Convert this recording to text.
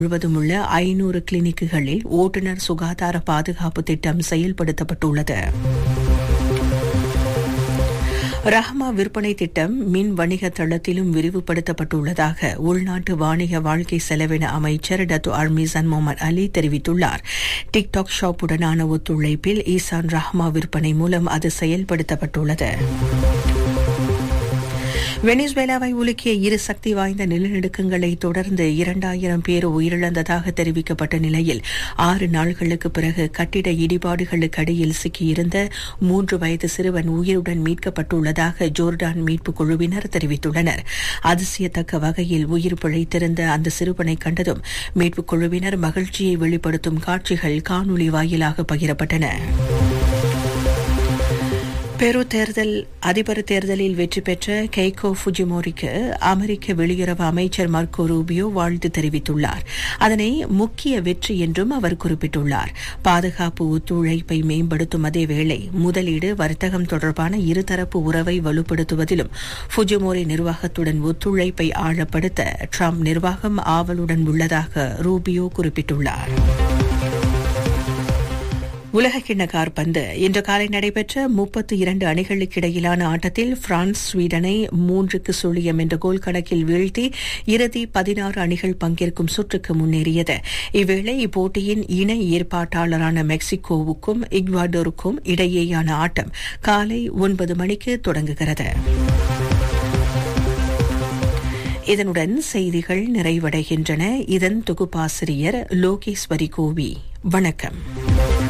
முழுவதும் உள்ள ஐநூறு கிளினிக்குகளில் ஓட்டுநர் சுகாதார பாதுகாப்பு திட்டம் செயல்படுத்தப்பட்டுள்ளது ரஹ்மா விற்பனை திட்டம் மின் வணிக தளத்திலும் விரிவுபடுத்தப்பட்டுள்ளதாக உள்நாட்டு வாணிக வாழ்க்கை செலவின அமைச்சர் டத்து அர்மிசன் முகமது அலி தெரிவித்துள்ளார் டிக்டாக் ஷாப்புடனான ஒத்துழைப்பில் ஈசான் ரஹ்மா விற்பனை மூலம் அது செயல்படுத்தப்பட்டுள்ளது வெனிசுவேலாவை உலுக்கிய இரு சக்தி வாய்ந்த நிலநடுக்கங்களை தொடர்ந்து இரண்டாயிரம் பேர் உயிரிழந்ததாக தெரிவிக்கப்பட்ட நிலையில் ஆறு நாள்களுக்கு பிறகு கட்டிட இடிபாடுகளுக்கு அடியில் சிக்கியிருந்த மூன்று வயது சிறுவன் உயிருடன் மீட்கப்பட்டுள்ளதாக ஜோர்டான் மீட்புக் குழுவினர் தெரிவித்துள்ளனர் அதிசயத்தக்க வகையில் உயிர் பிழைத்திருந்த அந்த சிறுவனை கண்டதும் மீட்புக் குழுவினர் மகிழ்ச்சியை வெளிப்படுத்தும் காட்சிகள் காணொலி வாயிலாக பகிரப்பட்டன பெரு தேர்தல் அதிபர் தேர்தலில் வெற்றி பெற்ற கெய்கோ ஃபுஜிமோரிக்கு அமெரிக்க வெளியுறவு அமைச்சர் மார்க்கோ ரூபியோ வாழ்த்து தெரிவித்துள்ளார் அதனை முக்கிய வெற்றி என்றும் அவர் குறிப்பிட்டுள்ளார் பாதுகாப்பு ஒத்துழைப்பை மேம்படுத்தும் அதேவேளை முதலீடு வர்த்தகம் தொடர்பான இருதரப்பு உறவை வலுப்படுத்துவதிலும் ஃபுஜிமோரி நிர்வாகத்துடன் ஒத்துழைப்பை ஆழப்படுத்த ட்ரம்ப் நிர்வாகம் ஆவலுடன் உள்ளதாக ரூபியோ குறிப்பிட்டுள்ளார் உலகக்கிண்ண கார்பந்து இன்று காலை நடைபெற்ற முப்பத்தி இரண்டு அணிகளுக்கு இடையிலான ஆட்டத்தில் பிரான்ஸ் ஸ்வீடனை மூன்றுக்கு சுழியம் என்ற கோல் கணக்கில் வீழ்த்தி இறுதி பதினாறு அணிகள் பங்கேற்கும் சுற்றுக்கு முன்னேறியது இவ்வேளை இப்போட்டியின் இணை ஏற்பாட்டாளரான மெக்சிகோவுக்கும் இக்வாடோருக்கும் இடையேயான ஆட்டம் காலை ஒன்பது மணிக்கு தொடங்குகிறது இதனுடன் செய்திகள் நிறைவடைகின்றன இதன் தொகுப்பாசிரியர் லோகேஸ்வரி கோவி வணக்கம்